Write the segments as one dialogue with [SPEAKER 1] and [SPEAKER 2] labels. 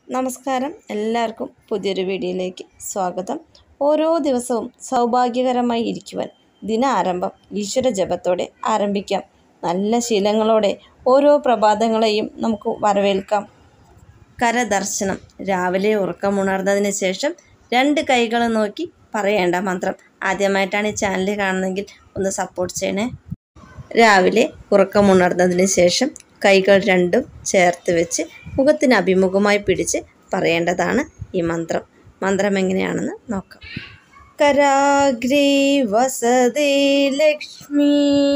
[SPEAKER 1] നമസ്കാരം എല്ലാവർക്കും പുതിയൊരു വീഡിയോയിലേക്ക് സ്വാഗതം ഓരോ ദിവസവും സൗഭാഗ്യകരമായി ഇരിക്കുവാൻ ദിന ആരംഭം ഈശ്വര ജപത്തോടെ ആരംഭിക്കാം നല്ല ശീലങ്ങളോടെ ഓരോ പ്രഭാതങ്ങളെയും നമുക്ക് വരവേൽക്കാം കരദർശനം രാവിലെ ഉറക്കമുണർന്നതിന് ശേഷം രണ്ട് കൈകൾ നോക്കി പറയേണ്ട മന്ത്രം ആദ്യമായിട്ടാണ് ഈ ചാനൽ കാണുന്നതെങ്കിൽ ഒന്ന് സപ്പോർട്ട് ചെയ്യണേ രാവിലെ ഉറക്കമുണർന്നതിന് ശേഷം കൈകൾ രണ്ടും ചേർത്ത് വെച്ച് മുഖത്തിന് അഭിമുഖമായി പിടിച്ച് പറയേണ്ടതാണ് ഈ മന്ത്രം മന്ത്രം എങ്ങനെയാണെന്ന് നോക്കാം കരാഗ്രേ വസതേ ലക്ഷ്മി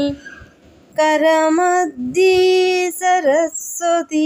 [SPEAKER 1] കരമധ്യേ സരസ്വതി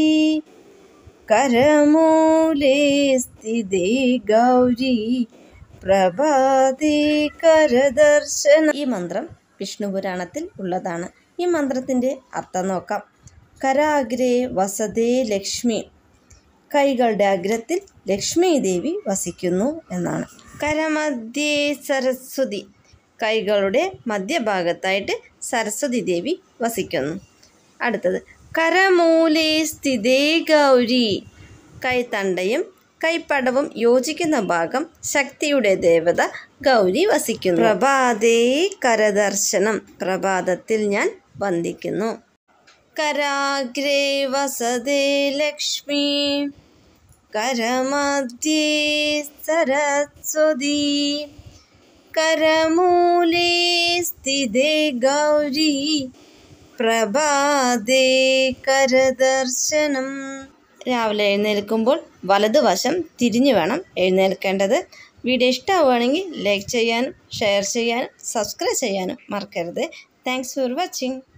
[SPEAKER 1] കരമൂലേ സ്ഥിതേ ഗൗരി പ്രഭാതേ കരദർശന ഈ മന്ത്രം വിഷ്ണു പുരാണത്തിൽ ഉള്ളതാണ് ഈ മന്ത്രത്തിൻ്റെ അർത്ഥം നോക്കാം കരാഗ്രേ വസതേ ലക്ഷ്മി കൈകളുടെ അഗ്രത്തിൽ ലക്ഷ്മി ദേവി വസിക്കുന്നു എന്നാണ് കരമധ്യേ സരസ്വതി കൈകളുടെ മധ്യഭാഗത്തായിട്ട് സരസ്വതി ദേവി വസിക്കുന്നു അടുത്തത് കരമൂലേ സ്ഥിതേ ഗൗരി കൈത്തണ്ടയും കൈപ്പടവും യോജിക്കുന്ന ഭാഗം ശക്തിയുടെ ദേവത ഗൗരി വസിക്കുന്നു പ്രഭാതേ കരദർശനം പ്രഭാതത്തിൽ ഞാൻ വന്ദിക്കുന്നു കരാഗ്രേ വസതേ ലക്ഷ്മി കരമധ്യേ സരസ്വതി കരമൂലേ സ്ഥിതേ ഗൗരി പ്രഭാതേ കരദർശനം രാവിലെ എഴുന്നേൽക്കുമ്പോൾ വലതുവശം തിരിഞ്ഞു വേണം എഴുന്നേൽക്കേണ്ടത് വീഡിയോ ഇഷ്ടമാവുകയാണെങ്കിൽ ലൈക്ക് ചെയ്യാനും ഷെയർ ചെയ്യാനും സബ്സ്ക്രൈബ് ചെയ്യാനും മറക്കരുത് താങ്ക്സ് ഫോർ വാച്ചിങ്